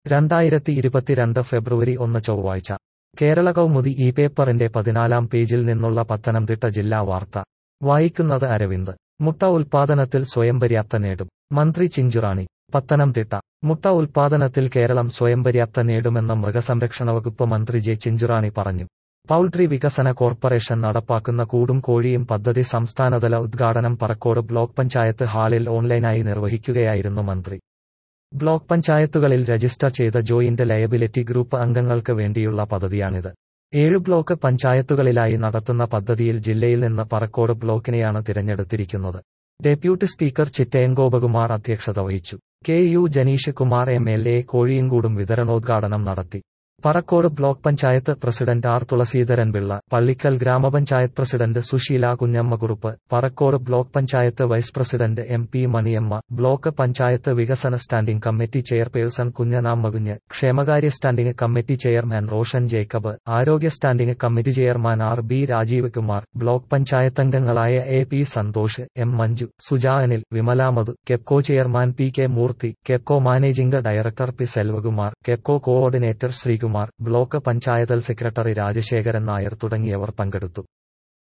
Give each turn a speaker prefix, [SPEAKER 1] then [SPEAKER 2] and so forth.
[SPEAKER 1] രണ്ടായിരത്തി ഇരുപത്തിരണ്ട് ഫെബ്രുവരി ഒന്ന് ചൊവ്വാഴ്ച കേരള കൗമുദി ഈ പേപ്പറിന്റെ പതിനാലാം പേജിൽ നിന്നുള്ള പത്തനംതിട്ട ജില്ലാ വാർത്ത വായിക്കുന്നത് അരവിന്ദ് മുട്ട ഉൽപാദനത്തിൽ സ്വയം പര്യാപ്ത നേടും മന്ത്രി ചിഞ്ചുറാണി പത്തനംതിട്ട മുട്ട ഉൽപാദനത്തിൽ കേരളം സ്വയം പര്യാപ്ത നേടുമെന്ന് മൃഗസംരക്ഷണ വകുപ്പ് മന്ത്രി ജെ ചിഞ്ചുറാണി പറഞ്ഞു പൌൾട്രി വികസന കോർപ്പറേഷൻ നടപ്പാക്കുന്ന കൂടും കോഴിയും പദ്ധതി സംസ്ഥാനതല ഉദ്ഘാടനം പറക്കോട് ബ്ലോക്ക് പഞ്ചായത്ത് ഹാളിൽ ഓൺലൈനായി നിർവഹിക്കുകയായിരുന്നു മന്ത്രി ബ്ലോക്ക് പഞ്ചായത്തുകളിൽ രജിസ്റ്റർ ചെയ്ത ജോയിന്റ് ലയബിലിറ്റി ഗ്രൂപ്പ് അംഗങ്ങൾക്ക് വേണ്ടിയുള്ള പദ്ധതിയാണിത് ഏഴ് ബ്ലോക്ക് പഞ്ചായത്തുകളിലായി നടത്തുന്ന പദ്ധതിയിൽ ജില്ലയിൽ നിന്ന് പറക്കോട് ബ്ലോക്കിനെയാണ് തിരഞ്ഞെടുത്തിരിക്കുന്നത് ഡെപ്യൂട്ടി സ്പീക്കർ ചിറ്റയൻ ഗോപകുമാർ അധ്യക്ഷത വഹിച്ചു K U Janeesh Kumar M L A കോഴിയങ്കൂടും വിതരണോദ്ഘാടനം നടത്തി Parakode block panchayat president R Thulaseedharan Pillai Pallickal ഗ്രാമപഞ്ചായത്ത് president Susheela Kunjamma Kurup Parakode block panchayat vice president M P Maniyamma block panchayat വികസന സ്റ്റാൻഡിംഗ് കമ്മിറ്റി ചെയർപേഴ്സൺ കുഞ്ഞനാമകുഞ്ഞ് ക്ഷേമകാര്യ standing committee chairman Roshan Jacob ആരോഗ്യ standing committee chairman R B Rajeev Kumar block panchayat അംഗങ്ങളായ A P Santhosh M Manju Suja Anil Vimalamadhu KEPCO chairman P K Murthy KEPCO managing director P Selvakumar KEPCO coordinator Sreekumar block panchayat secretary Rajasekharan Nair തുടങ്ങിയവർ പങ്കെടുത്തു